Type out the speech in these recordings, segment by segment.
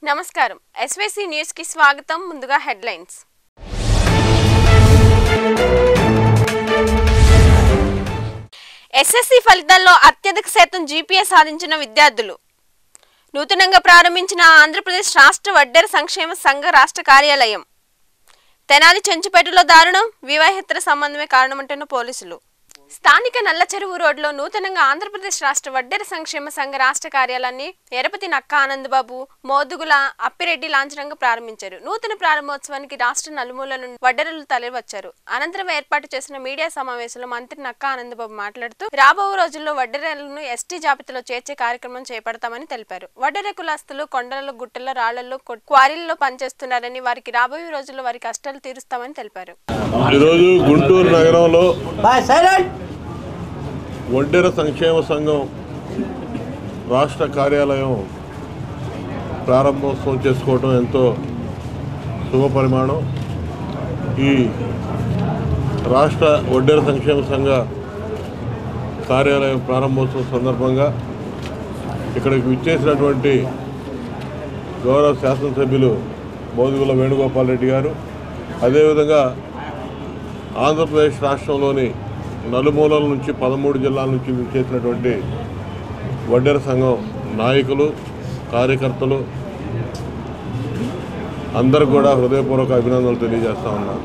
నమస్కారం SYC news కి స్వాగతం ముందుగా హెడ్లైన్స్ ఎస్ఎస్సి ఫలితాల్లో అత్యధిక శాతం జీపీఏ సాధించిన విద్యార్థులు నూతనంగా ప్రారంభించిన ఆంధ్రప్రదేశ్ రాష్ట్ర వడ్డెర సంక్షేమ సంఘ రాష్ట్ర కార్యాలయం తెనాలి చెంచుపేటలో దారుణం వివాహేతర సంబంధమే కారణమంటున్న పోలీసులు స్థానిక నల్ల చెరువు రోడ్లో నూతనంగా ఆంధ్రప్రదేశ్ రాష్ట్ర వడ్డెర సంక్షేమ సంఘ రాష్ట్ర కార్యాలయాన్ని ఎరపతి నక్క ఆనందబాబు మోదుగుల అప్పిరెడ్డి లాంఛనంగా ప్రారంభించారు నూతన ప్రారంభోత్సవానికి రాష్ట్ర నలుమూల నుండి వడ్డెరలు తరలివచ్చారు అనంతరం ఏర్పాటు చేసిన మీడియా సమావేశంలో మంత్రి నక్క ఆనందబాబు మాట్లాడుతూ రాబో రోజుల్లో వడ్డెరలను ఎస్టీ జాబితాలో చేర్చే కార్యక్రమం చేపడతామని తెలిపారు వడ్డెర కులస్తులు కొండలలో గుట్టల్లో రాళ్లలో కొట్- క్వారీల్లో పనిచేస్తున్నారని వారికి రాబోయే రోజుల్లో వారి కష్టాలు తీరుస్తామని తెలిపారు ఈరోజు గుంటూరు నగరంలో బాయ్ సైలెంట్ ఒంటెర సంక్షేమ సంఘం రాష్ట్ర కార్యాలయం ప్రారంభోత్సవం చేసుకోవడం ఎంతో శుభపరిమాణం ఈ రాష్ట్ర ఒడ్డెర సంక్షేమ సంఘ కార్యాలయం ప్రారంభోత్సవం సందర్భంగా ఇక్కడికి విచ్చేసినటువంటి గౌరవ శాసనసభ్యులు మోదుగుల వేణుగోపాల్ రెడ్డి గారు అదేవిధంగా ఆంధ్రప్రదేశ్ రాష్ట్రంలోని నలుమూలల నుంచి పదమూడు జిల్లాల నుంచి చేసినటువంటి వడ్డెర సంఘం నాయకులు కార్యకర్తలు అందరికి కూడా హృదయపూర్వక అభినందనలు తెలియజేస్తా ఉన్నా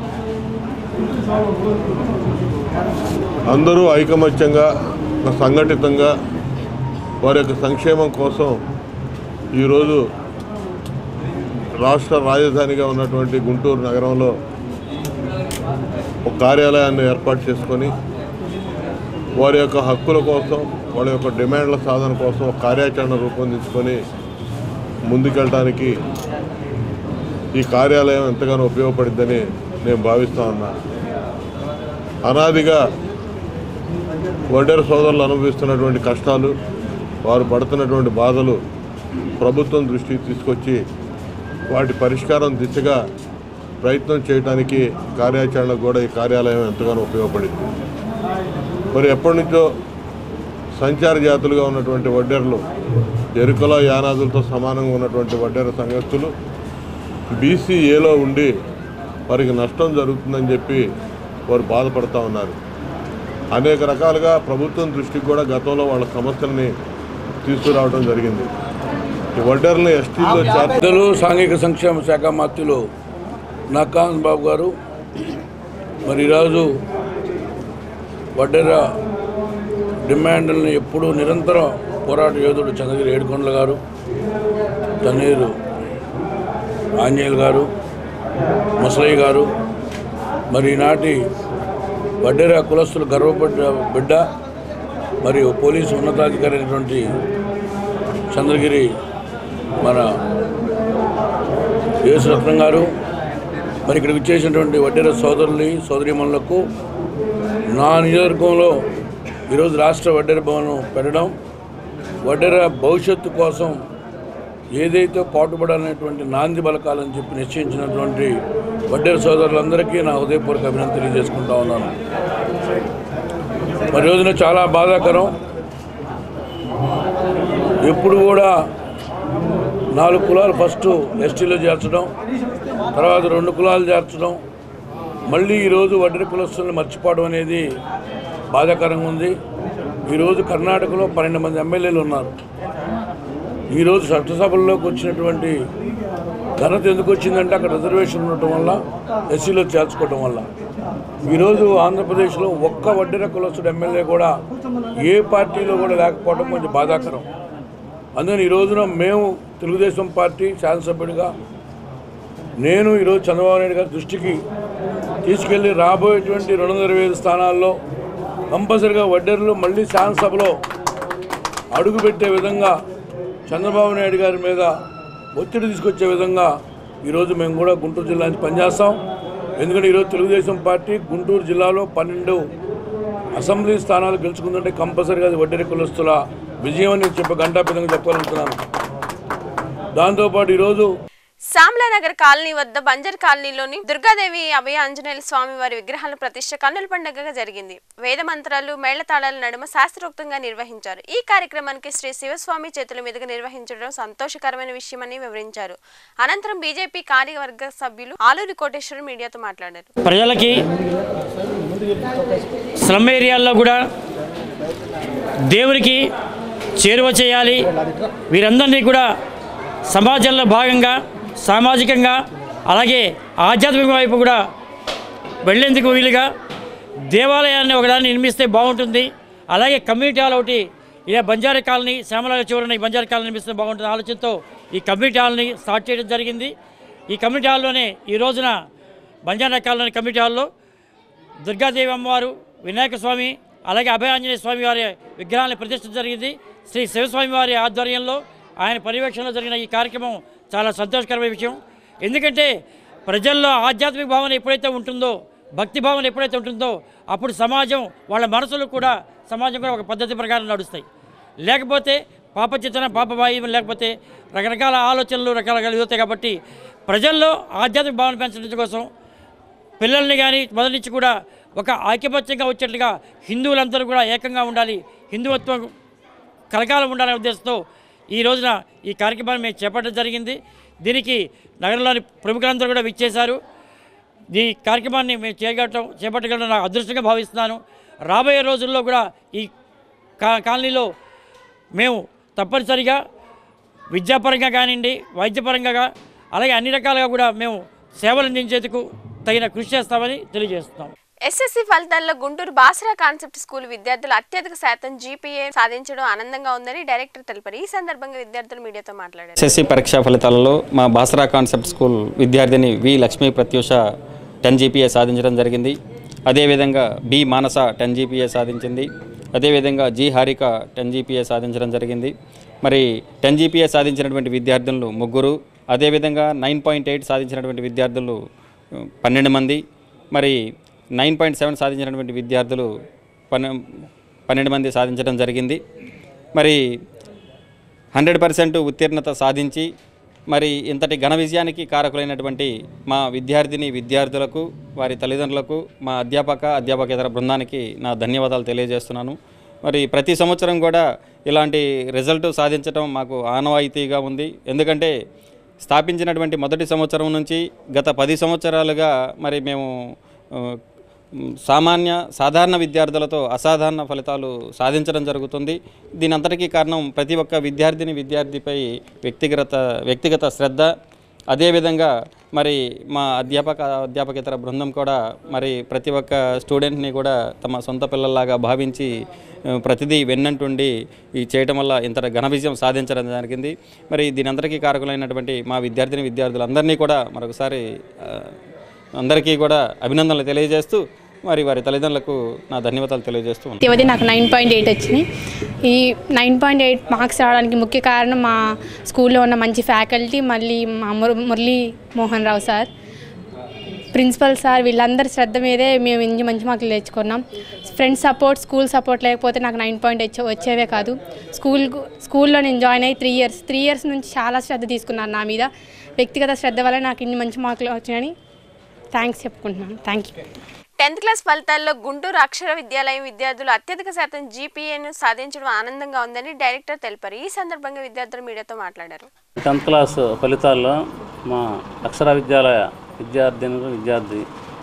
అందరూ ఐకమత్యంగా సంఘటితంగా వారి యొక్క సంక్షేమం కోసం ఈరోజు రాష్ట్ర రాజధానిగా ఉన్నటువంటి గుంటూరు నగరంలో ఒక కార్యాలయాన్ని ఏర్పాటు చేసుకొని వారి యొక్క హక్కుల కోసం వాళ్ళ యొక్క డిమాండ్ల సాధన కోసం ఒక కార్యాచరణ రూపొందించుకొని ముందుకెళ్ళడానికి ఈ కార్యాలయం ఎంతగానో ఉపయోగపడిద్దని నేను భావిస్తా ఉన్నా అనాదిగా వడ్డెర సోదరులు అనుభవిస్తున్నటువంటి కష్టాలు వారు పడుతున్నటువంటి బాధలు ప్రభుత్వం దృష్టికి తీసుకొచ్చి వాటి పరిష్కారం దిశగా ప్రయత్నం చేయడానికి కార్యాచరణకు కూడా ఈ కార్యాలయం ఎంతగానో ఉపయోగపడింది మరి ఎప్పటి నుంచో సంచార జాతులుగా ఉన్నటువంటి వడ్డెరలు ఎరుకల యానాదులతో సమానంగా ఉన్నటువంటి వడ్డెర సంఘస్థులు బీసీఏలో ఉండి వారికి నష్టం జరుగుతుందని చెప్పి వారు బాధపడుతూ ఉన్నారు అనేక రకాలుగా ప్రభుత్వం దృష్టికి కూడా గతంలో వాళ్ళ సమస్యల్ని తీసుకురావడం జరిగింది ఈ వడ్డెరని ఎస్టీలో చేర్చ పెద్దలు సాంఘిక సంక్షేమ శాఖ మంత్రులు నక్కాన్ బాబు గారు మరి ఈరోజు వడ్డెర డిమాండ్లను ఎప్పుడూ నిరంతరం పోరాట యోధుడు చంద్రగిరి ఏడుకొండల గారు తన్నీరు ఆంజనేయులు గారు ముసలయ్య గారు మరి ఈనాటి వడ్డెర కులస్తులు గర్వపడ్డ బిడ్డ మరియు పోలీసు ఉన్నతాధికారి అయినటువంటి చంద్రగిరి మన యేసురత్నం గారు మరి ఇక్కడ విచ్చేసినటువంటి వడ్డెర సోదరుని సోదరిమణులకు నా నియోజకవర్గంలో ఈరోజు రాష్ట్ర వడ్డెర భవనం పెట్టడం వడ్డెర భవిష్యత్తు కోసం ఏదైతే పాటుపడాలనేటువంటి నాంది బలకాలని చెప్పి నిశ్చయించినటువంటి వడ్డెర సోదరులందరికీ నా హృదయపూర్వక అభినందన తెలియజేసుకుంటా ఉన్నాను మరి రోజున చాలా బాధాకరం ఎప్పుడు కూడా నాలుగు కులాలు ఫస్ట్ ఎస్టీలో చేర్చడం తర్వాత రెండు కులాలు చేర్చడం మళ్ళీ ఈరోజు వడ్డరి కులస్తులను మర్చిపోవడం అనేది బాధాకరంగా ఉంది ఈరోజు కర్ణాటకలో పన్నెండు మంది ఎమ్మెల్యేలు ఉన్నారు ఈరోజు చట్టసభల్లోకి వచ్చినటువంటి ఘనత ఎందుకు వచ్చిందంటే అక్కడ రిజర్వేషన్ ఉండటం వల్ల ఎస్సీలో చేర్చుకోవడం వల్ల ఈరోజు ఆంధ్రప్రదేశ్లో ఒక్క వడ్డెర కులస్తుడు ఎమ్మెల్యే కూడా ఏ పార్టీలో కూడా లేకపోవడం కొంచెం బాధాకరం అందుకని ఈ రోజున మేము తెలుగుదేశం పార్టీ శాసనసభ్యుడిగా నేను ఈరోజు చంద్రబాబు నాయుడు గారి దృష్టికి తీసుకెళ్లి రాబోయేటువంటి రెండు వందల ఇరవై ఐదు స్థానాల్లో కంపల్సరిగా వడ్డెరలు మళ్ళీ శాసనసభలో అడుగుపెట్టే విధంగా చంద్రబాబు నాయుడు గారి మీద ఒత్తిడి తీసుకొచ్చే విధంగా ఈరోజు మేము కూడా గుంటూరు జిల్లా నుంచి పనిచేస్తాం ఎందుకంటే ఈరోజు తెలుగుదేశం పార్టీ గుంటూరు జిల్లాలో పన్నెండు అసెంబ్లీ స్థానాలు గెలుచుకుందంటే కంపల్సరీగా అది వడ్డెర కులస్తుల విజయం అని చెప్పి గంటాపీతంగా చెప్పగలుగుతున్నాను దాంతోపాటు ఈరోజు శ్యామలానగర్ కాలనీ వద్ద బంజర్ కాలనీలోని దుర్గాదేవి అభయ ఆంజనేయుల స్వామి వారి విగ్రహాల ప్రతిష్ట కన్నుల పండుగగా జరిగింది వేద మంత్రాలు మేళతాళాల నడుమ శాస్త్రోక్తంగా నిర్వహించారు ఈ కార్యక్రమానికి శ్రీ శివస్వామి చేతుల మీదుగా నిర్వహించడం సంతోషకరమైన విషయమని వివరించారు అనంతరం బీజేపీ కార్యవర్గ సభ్యులు ఆలూరి కోటేశ్వర మీడియాతో మాట్లాడారు ప్రజలకి స్లమ్ ఏరియాల్లో కూడా దేవునికి చేరువ చేయాలి వీరందరినీ కూడా సమాజంలో భాగంగా సామాజికంగా అలాగే ఆధ్యాత్మిక వైపు కూడా వెళ్ళేందుకు వీలుగా దేవాలయాన్ని ఒకదాన్ని నిర్మిస్తే బాగుంటుంది అలాగే కమ్యూనిటీ హాల్ ఒకటి ఇలా బంజారా కాలనీ శ్యామలాగ చివరన ఈ బంజారా కాలనీ నిర్మిస్తే బాగుంటుంది ఆలోచనతో ఈ కమ్యూనిటీ హాల్ని స్టార్ట్ చేయడం జరిగింది ఈ కమ్యూనిటీ హాల్లోనే ఈ రోజున బంజారా కాలనీ కమ్యూనిటీ హాల్లో దుర్గాదేవి అమ్మవారు వినాయక స్వామి అలాగే అభయాంజనేయ స్వామి వారి విగ్రహాలను ప్రతిష్ఠించడం జరిగింది శ్రీ శివస్వామి వారి ఆధ్వర్యంలో ఆయన పర్యవేక్షణలో జరిగిన ఈ కార్యక్రమం చాలా సంతోషకరమైన విషయం ఎందుకంటే ప్రజల్లో ఆధ్యాత్మిక భావన ఎప్పుడైతే ఉంటుందో భక్తి భావన ఎప్పుడైతే ఉంటుందో అప్పుడు సమాజం వాళ్ళ మనసులు కూడా సమాజం కూడా ఒక పద్ధతి ప్రకారం నడుస్తాయి లేకపోతే పాప చిత్తన పాపభాయం లేకపోతే రకరకాల ఆలోచనలు రకరకాలు ఎదుగుతాయి కాబట్టి ప్రజల్లో ఆధ్యాత్మిక భావన పెంచడం కోసం పిల్లల్ని కానీ మొదటి నుంచి కూడా ఒక ఐక్యపత్యంగా వచ్చేట్లుగా హిందువులందరూ కూడా ఏకంగా ఉండాలి హిందువత్వం కలకాలం ఉండాలనే ఉద్దేశంతో ఈ రోజున ఈ కార్యక్రమాన్ని మేము చేపట్టడం జరిగింది దీనికి నగరంలోని ప్రముఖులందరూ కూడా విచ్చేశారు ఈ కార్యక్రమాన్ని మేము చేయగలటం చేపట్టగలడం నాకు అదృష్టంగా భావిస్తున్నాను రాబోయే రోజుల్లో కూడా ఈ కా కాలనీలో మేము తప్పనిసరిగా విద్యాపరంగా కానివ్వండి వైద్యపరంగా గా- అలాగే అన్ని రకాలుగా కూడా మేము సేవలు అందించేందుకు తగిన కృషి చేస్తామని తెలియజేస్తున్నాం ఎస్ఎస్సి ఫలితాల్లో గుంటూరు బాసరా కాన్సెప్ట్ స్కూల్ విద్యార్థులు అత్యధిక శాతం జీపీఏ సాధించడం ఆనందంగా ఉందని డైరెక్టర్ తెలిపారు ఈ సందర్భంగా విద్యార్థులు మీడియాతో మాట్లాడారు ఎస్ఎస్సి పరీక్షా ఫలితాలలో మా బాసరా కాన్సెప్ట్ స్కూల్ విద్యార్థిని V Lakshmi Pratyusha ten GPA సాధించడం జరిగింది అదేవిధంగా బి మానస టెన్ జీపీఏ సాధించింది అదేవిధంగా జి హారిక టెన్ జీపీఏ సాధించడం జరిగింది మరి టెన్ జీపీఏ సాధించినటువంటి విద్యార్థులు ముగ్గురు అదేవిధంగా నైన్ పాయింట్ ఎయిట్ సాధించినటువంటి విద్యార్థులు ఉ, పన్నెండు మంది మరి నైన్ పాయింట్ సెవెన్ సాధించినటువంటి విద్యార్థులు పన్నె పన్నెండు మంది సాధించడం జరిగింది మరి హండ్రెడ్ పర్సెంట్ ఉత్తీర్ణత సాధించి మరి ఇంతటి ఘన విజయానికి కారకులైనటువంటి మా విద్యార్థిని విద్యార్థులకు వారి తల్లిదండ్రులకు మా అధ్యాపక అధ్యాపకేతర బృందానికి నా ధన్యవాదాలు తెలియజేస్తున్నాను మరి ప్రతి సంవత్సరం కూడా ఇలాంటి రిజల్ట్ సాధించడం మాకు ఆనవాయితీగా ఉంది ఎందుకంటే స్థాపించినటువంటి మొదటి సంవత్సరం నుంచి గత పది సంవత్సరాలుగా మరి మేము ఆ, మ్, సామాన్య సాధారణ విద్యార్థులతో అసాధారణ ఫలితాలు సాధించడం జరుగుతుంది దీని అంతటికీ కారణం ప్రతి ఒక్క విద్యార్థిని విద్యార్థిపై వ్యక్తిగత వ్యక్తిగత శ్రద్ధ అదేవిధంగా మరి మా అధ్యాపక అధ్యాపకేతర బృందం కూడా మరి ప్రతి ఒక్క స్టూడెంట్ని కూడా తమ సొంత పిల్లల్లాగా భావించి ఆ, ప్రతిదీ వెన్నంటుండి ఈ చేయటం వల్ల ఇంత ఘన విజయం సాధించడం జరిగింది మరి దీని అందరికీ కారకులైనటువంటి మా విద్యార్థిని విద్యార్థులందరినీ కూడా మరొకసారి ఆ, అందరికీ కూడా అభినందనలు తెలియజేస్తూ మరి వారి తల్లిదండ్రులకు నా ధన్యవాదాలు తెలియజేస్తూ ఉన్నాను. ఇవది నాకు నైన్ పాయింట్ ఎయిట్ వచ్చినాయి ఈ నైన్ పాయింట్ ఎయిట్ మార్క్స్ రావడానికి ముఖ్య కారణం మా స్కూల్లో ఉన్న మంచి ఫ్యాకల్టీ మళ్ళీ మా ముర- Murali Mohan Rao sir principal sir వీళ్ళందరి శ్రద్ధ మీదే మేము ఇన్ని మంచి మార్కులు తెచ్చుకున్నాం ఫ్రెండ్స్ సపోర్ట్ స్కూల్ సపోర్ట్ లేకపోతే నాకు నైన్ పాయింట్ వచ్చే వచ్చేవే కాదు స్కూల్ స్కూల్లో నేను జాయిన్ అయ్యి త్రీ ఇయర్స్ త్రీ ఇయర్స్ నుంచి చాలా శ్రద్ధ తీసుకున్నాను నా మీద వ్యక్తిగత శ్రద్ధ వల్ల నాకు ఇన్ని మంచి మార్కులు వచ్చాయని థ్యాంక్స్ చెప్పుకుంటున్నాను థ్యాంక్ యూ టెన్త్ క్లాస్ ఫలితాల్లో గుంటూరు అక్షర విద్యాలయం విద్యార్థులు అత్యధిక శాతం జీపీఏను సాధించడం ఆనందంగా ఉందని డైరెక్టర్ తెలిపారు ఈ సందర్భంగా విద్యార్థులు మీడియాతో మాట్లాడారు టెన్త్ క్లాస్ ఫలితాల్లో మా అక్షర విద్యాలయ విద్యార్థినులు విద్యార్థి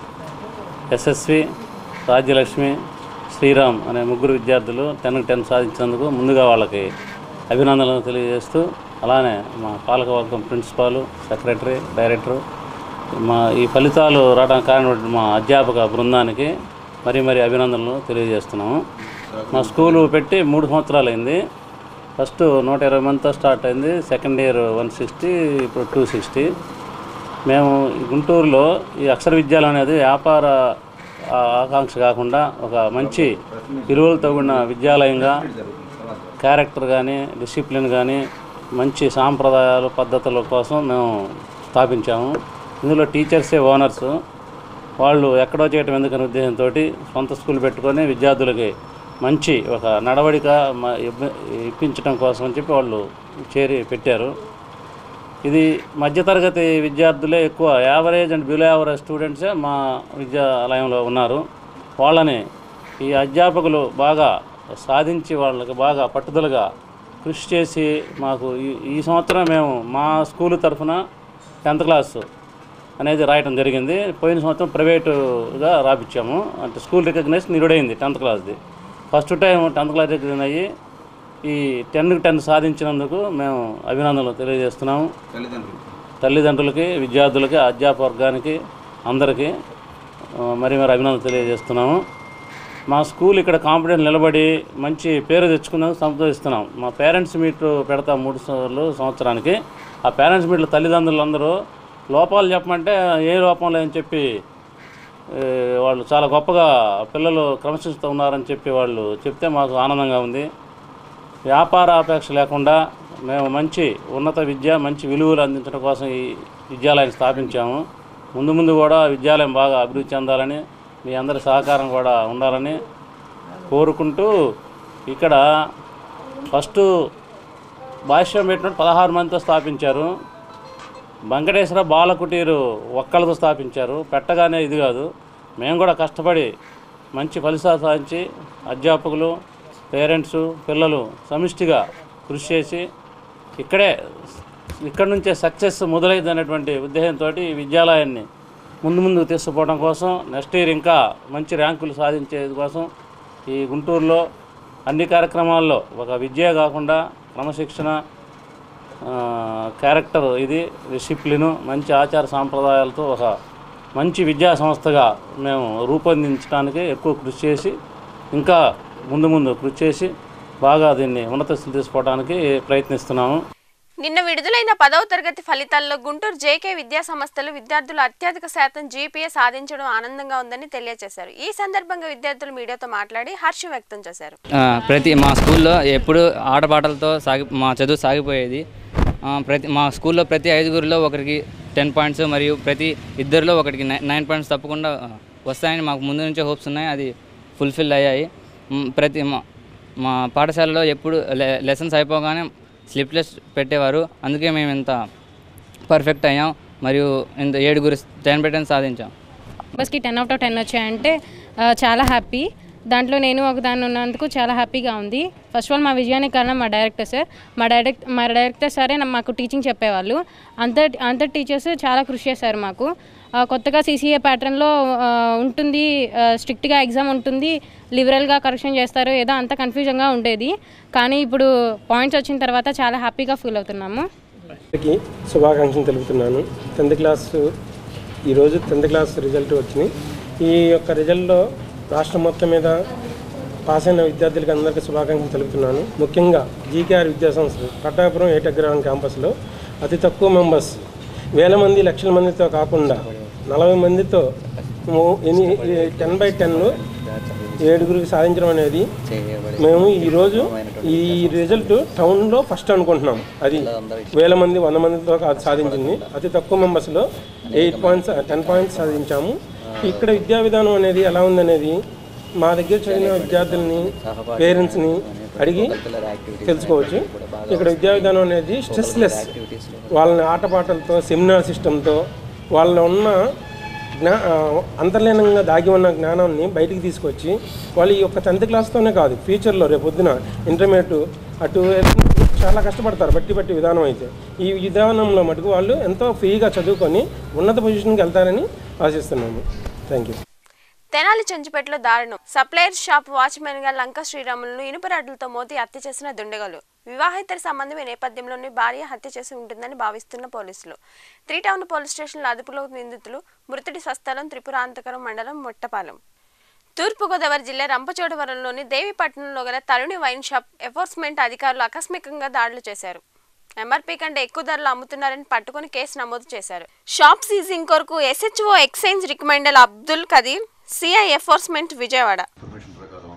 ఎస్ఎస్వి రాజ్యలక్ష్మి శ్రీరామ్ అనే ముగ్గురు విద్యార్థులు టెన్ టెన్ సాధించినందుకు ముందుగా వాళ్ళకి అభినందనలు తెలియజేస్తూ అలానే మా పాలకవర్గం ప్రిన్సిపాలు సెక్రటరీ డైరెక్టరు మా ఈ ఫలితాలు రావడానికి కారణమైన మా అధ్యాపక బృందానికి మరీ మరీ అభినందనలు తెలియజేస్తున్నాము మా స్కూలు పెట్టి మూడు సంవత్సరాలు అయింది ఫస్ట్ నూట ఇరవై మందితో స్టార్ట్ అయింది సెకండ్ ఇయర్ వన్ సిక్స్టీ ఇప్పుడు టూ సిక్స్టీ మేము ఈ గుంటూరులో ఈ అక్షర విద్యాలయం అనేది వ్యాపార ఆ, ఆకాంక్ష కాకుండా ఒక మంచి విలువలతో కూడిన విద్యాలయంగా క్యారెక్టర్ కానీ డిసిప్లిన్ కానీ మంచి సాంప్రదాయాలు పద్ధతుల కోసం మేము స్థాపించాము ఇందులో టీచర్సే ఓనర్స్ వాళ్ళు ఎక్కడో చేయటం ఎందుకనే ఉద్దేశంతో సొంత స్కూల్ పెట్టుకొని విద్యార్థులకి మంచి ఒక నడవడిక మ- ఇబ్బ- ఇప్పించడం కోసం అని చెప్పి వాళ్ళు చేరి పెట్టారు ఇది మధ్యతరగతి విద్యార్థులే ఎక్కువ యావరేజ్ అండ్ బిలో యావరేజ్ స్టూడెంట్సే మా విద్యాలయంలో ఉన్నారు వాళ్ళని ఈ అధ్యాపకులు బాగా సాధించి వాళ్ళకి బాగా పట్టుదలగా కృషి చేసి మాకు ఈ ఈ సంవత్సరం మేము మా స్కూల్ తరఫున టెన్త్ క్లాస్ అనేది రాయటం జరిగింది పోయిన సంవత్సరం ప్రైవేటుగా రాపించాము అంటే స్కూల్ రికగ్నైజ్ నిరుడైంది టెన్త్ క్లాస్ది first time tenth class recognise అయ్యి ఈ టెన్కి టెన్ సాధించినందుకు మేము అభినందనలు తెలియజేస్తున్నాము తల్లిదండ్రులకి విద్యార్థులకి అధ్యాపక వర్గానికి అందరికీ ఆ, మరి మరి అభినందనలు తెలియజేస్తున్నాము మా స్కూల్ ఇక్కడ కాంపిటెంట్ నిలబడి మంచి పేరు తెచ్చుకున్నందుకు సంతోషిస్తున్నాం మా పేరెంట్స్ మీట్ పెడతాం మూడు సార్లు సంవత్సరానికి ఆ పేరెంట్స్ మీట్లో తల్లిదండ్రులు అందరూ లోపాలు చెప్పమంటే ఏ లోపం లేదని చెప్పి ఏ, వాళ్ళు చాలా గొప్పగా పిల్లలు క్రమశిస్తూ ఉన్నారని చెప్పి వాళ్ళు చెప్తే మాకు ఆనందంగా ఉంది వ్యాపార అపేక్ష లేకుండా మేము మంచి ఉన్నత విద్య మంచి విలువలు అందించడం కోసం ఈ విద్యాలయాన్ని స్థాపించాము ముందు ముందు కూడా విద్యాలయం బాగా అభివృద్ధి చెందాలని మీ అందరి సహకారం కూడా ఉండాలని కోరుకుంటూ ఇక్కడ ఫస్ట్ భాష్యం పెట్టినట్టు పదహారు మందితో స్థాపించారు వెంకటేశ్వర బాలకుటీరు ఒక్కళ్ళతో స్థాపించారు పెట్టగానే ఇది కాదు మేము కూడా కష్టపడి మంచి ఫలితాలు సాధించి అధ్యాపకులు పేరెంట్స్ పిల్లలు సమిష్టిగా కృషి చేసి ఇక్కడే ఇక్కడ నుంచే సక్సెస్ మొదలైంది అనేటువంటి ఉద్దేశంతో ఈ విద్యాలయాన్ని ముందు ముందు తీసుకుపోవడం కోసం నెక్స్ట్ ఇయర్ ఇంకా మంచి ర్యాంకులు సాధించేది కోసం ఈ గుంటూరులో అన్ని కార్యక్రమాల్లో ఒక విద్య కాకుండా క్రమశిక్షణ ఆ, క్యారెక్టర్ ఇది డిసిప్లిను మంచి ఆచార సాంప్రదాయాలతో ఒక మంచి విద్యా సంస్థగా మేము రూపొందించడానికి ఎక్కువ కృషి చేసి ఇంకా ముందు ముందు కృషి చేసి బాగా దీన్ని ఉన్నత స్థితి తీసుకోవడానికి ప్రయత్నిస్తున్నాము నిన్న విడుదలైన పదవ తరగతి ఫలితాల్లో గుంటూరు జేకే విద్యా సంస్థలు విద్యార్థులు అత్యధిక శాతం జీపీఏ సాధించడం ఆనందంగా ఉందని తెలియజేశారు ఈ సందర్భంగా విద్యార్థులు మీడియాతో మాట్లాడి హర్షం వ్యక్తం చేశారు ఆ, ప్రతి మా స్కూల్లో ఎప్పుడు ఆటపాటలతో సాగి మా చదువు సాగిపోయేది ఆ, ప్రతి మా స్కూల్లో ప్రతి ఐదుగురిలో ఒకరికి టెన్ పాయింట్స్ మరియు ప్రతి ఇద్దరిలో ఒకరికి నై- నైన్ పాయింట్స్ తప్పకుండా ఆ, వస్తాయని మాకు ముందు నుంచే హోప్స్ ఉన్నాయి అది ఫుల్ఫిల్ అయ్యాయి మ్, ప్రతి మా మా పాఠశాలలో ఎప్పుడు లె- లెసన్స్ అయిపోగానే స్లిప్లెస్ పెట్టేవారు అందుకే మేము ఇంత పర్ఫెక్ట్ అయ్యాం మరియు ఇంత ఏడుగురు టెన్ పెట్టని సాధించాం బస్కి టెన్ అవుట్ ఆఫ్ టెన్ వచ్చాయంటే ఆ, చాలా హ్యాపీ దాంట్లో నేను ఒకదాన్ని ఉన్నందుకు చాలా హ్యాపీగా ఉంది ఫస్ట్ ఆఫ్ ఆల్ మా విజయానికి కారణం మా డైరెక్టర్ సార్ మా డైరెక్ట్ మా డైరెక్టర్ సరే మాకు టీచింగ్ చెప్పేవాళ్ళు అంత అంత టీచర్స్ చాలా కృషి చేశారు మాకు ఆ, కొత్తగా సీసీఏ ప్యాటర్న్లో ఉంటుంది స్ట్రిక్ట్గా ఎగ్జామ్ ఉంటుంది లిబరల్గా కరెక్షన్ చేస్తారు ఏదో అంత కన్ఫ్యూజన్గా ఉండేది కానీ ఇప్పుడు పాయింట్స్ వచ్చిన తర్వాత చాలా హ్యాపీగా ఫీల్ అవుతున్నాము అందరికీ శుభాకాంక్షలు తెలుపుతున్నాను టెన్త్ క్లాస్ ఈరోజు టెన్త్ క్లాస్ రిజల్ట్ వచ్చినాయి ఈ యొక్క రిజల్ట్లో రాష్ట్రం మొత్తం మీద పాస్ అయిన విద్యార్థులకి అందరికీ శుభాకాంక్షలు తెలుపుతున్నాను ముఖ్యంగా జీకేఆర్ విద్యా సంస్థ పట్టాపురం ఏటగ్రహం క్యాంపస్లో అతి తక్కువ మెంబర్స్ వేల మంది లక్షల మందితో కాకుండా నలభై మందితో మూ- ఎన్ని టెన్ బై టెన్లో ఏడుగురికి సాధించడం అనేది మేము ఈరోజు ఈ రిజల్ట్ టౌన్లో ఫస్ట్ అనుకుంటున్నాం అది వేల మంది వంద మందితో కాదు సాధించింది అతి తక్కువ మెంబర్స్లో ఎయిట్ పాయింట్స్ టెన్ పాయింట్స్ సాధించాము ఇక్కడ విద్యా విధానం అనేది ఎలా ఉందనేది మా దగ్గర చదివిన విద్యార్థుల్ని పేరెంట్స్ని అడిగి తెలుసుకోవచ్చు ఇక్కడ విద్యా విధానం అనేది స్ట్రెస్లెస్ వాళ్ళని ఆటపాటలతో సెమినార్ సిస్టంతో వాళ్ళ ఉన్న జ్ఞా ఆ, అంతర్లీనంగా దాగి ఉన్న జ్ఞానాన్ని బయటికి తీసుకొచ్చి వాళ్ళు ఈ యొక్క టెన్త్ క్లాస్తోనే కాదు ఫ్యూచర్లో రేపు పొద్దున ఇంటర్మీడియట్ అటు చాలా కష్టపడతారు బట్టి బట్టి విధానం అయితే ఈ విధానంలో మటుకు వాళ్ళు ఎంతో ఫ్రీగా చదువుకొని ఉన్నత పొజిషన్కి వెళ్తారని ఆశిస్తున్నాము థ్యాంక్ యూ తెనాలి చెంచుపేటలో దారుణం సప్లయర్ షాప్ వాచ్మెన్ గా లంక శ్రీరాములను ఇనుప రాడ్లతో మోతి హత్య చేసిన దుండగలు వివాహేతర సంబంధం ఈ నేపథ్యంలోనే భార్య హత్య చేసి ఉంటుందని భావిస్తున్న పోలీసులు త్రీ టౌన్ పోలీస్ స్టేషన్లో అదుపులో నిందితులు మృతుడి స్వస్థలం త్రిపురాంతకరం మండలం మొట్టపాలెం తూర్పుగోదావరి జిల్లా రంపచోడవరంలోని దేవిపట్నంలో గల తరుణి వైన్ షాప్ ఎన్ఫోర్స్మెంట్ అధికారులు ఆకస్మికంగా దాడులు చేశారు ఎంఆర్పీ కంటే ఎక్కువ ధరలు అమ్ముతున్నారని పట్టుకుని కేసు నమోదు చేశారు షాప్ సీజింగ్ కొరకు ఎస్హెచ్ఓ ఎక్సైజ్ రికమెండల్ Abdul Khadeer CI enforcement Vijayawada information ప్రకారం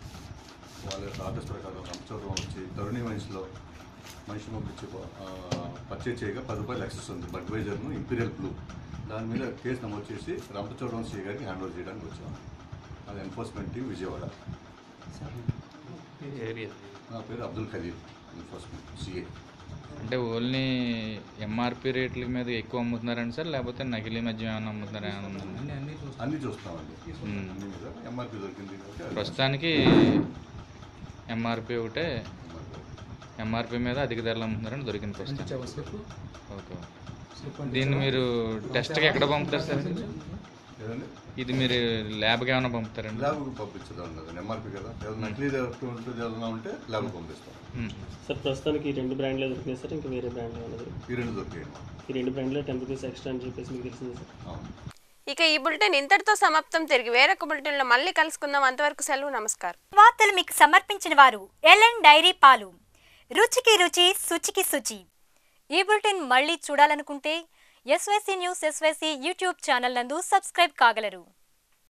వాళ్ళ యొక్క ఆర్డర్స్ ప్రకారం రంపచోడవరం వచ్చి తరుణి వయసులో మనిషి పంపించి పర్చేజ్ చేయగా పది రూపాయలు ఎక్సెస్ ఉంది బడ్వైజర్ను ఇంపీరియల్ బ్లూ దాని మీద కేసు నమోదు చేసి రంపచోడవరం సీ గారికి హ్యాండ్ ఓవర్ చేయడానికి వచ్చాం అది ఎన్ఫోర్స్మెంట్ టీం విజయవాడ నా పేరు అబ్దుల్ ఖదీర్ ఎన్ఫోర్స్మెంట్ సిఏ అంటే ఓన్లీ ఎంఆర్పి రేట్ల మీద ఎక్కువ అమ్ముతున్నారండి సార్ లేకపోతే నకిలీ మద్యం ఏమైనా అమ్ముతున్నారా ఏమైనా ఉందండి అన్నీ చూస్తామండి మ్మ్. అన్ని మీద ఎంఆర్పి దొరికింది కాబట్టి అది ప్రస్తుతానికి ఎంఆర్పి ఒకటే ఎంఆర్పి మీద అధిక ధరలు అమ్ముతున్నారని దొరికింది ప్రస్తుతం ఓకే దీన్ని మీరు టెస్ట్కి ఎక్కడ పంపుతారు సార్ ఏదండి ఇది మీరు ల్యాబ్కి ఏమైనా పంపుతారండి ల్యాబ్కి పంపించడం లేదు ఎంఆర్పి కదా ఏదైనా నకిలీ ఉంటుంది ఏదైనా ఉంటే ల్యాబ్కి పంపిస్తాం మ్మ్. సార్ ప్రస్తుతానికి ఈ రెండు బ్రాండ్లే దొరికినాయి సార్ ఇంకా వేరే బ్రాండ్ ఉన్నది ఈ రెండు దొరికాయి ఈ రెండు బ్రాండ్లో టెన్ రూపీస్ ఎక్స్ట్రా అని చెప్పేసి మీకు తెలిసింది సార్ అవును ఇక ఈ బులెటిన్ ఇంతటితో సమాప్తం తిరిగి వేరొక బులెటిన్లో మళ్ళీ కలుసుకుందాం అంతవరకు సెలవు నమస్కారం వార్తలు మీకు సమర్పించిన వారు ఎల్ఎన్ డైరీ పాలు రుచికి రుచి శుచికి శుచి ఈ బులెటిన్ మళ్ళీ చూడాలనుకుంటే SYC news SYC YouTube channel నందు సబ్స్క్రైబ్ కాగలరు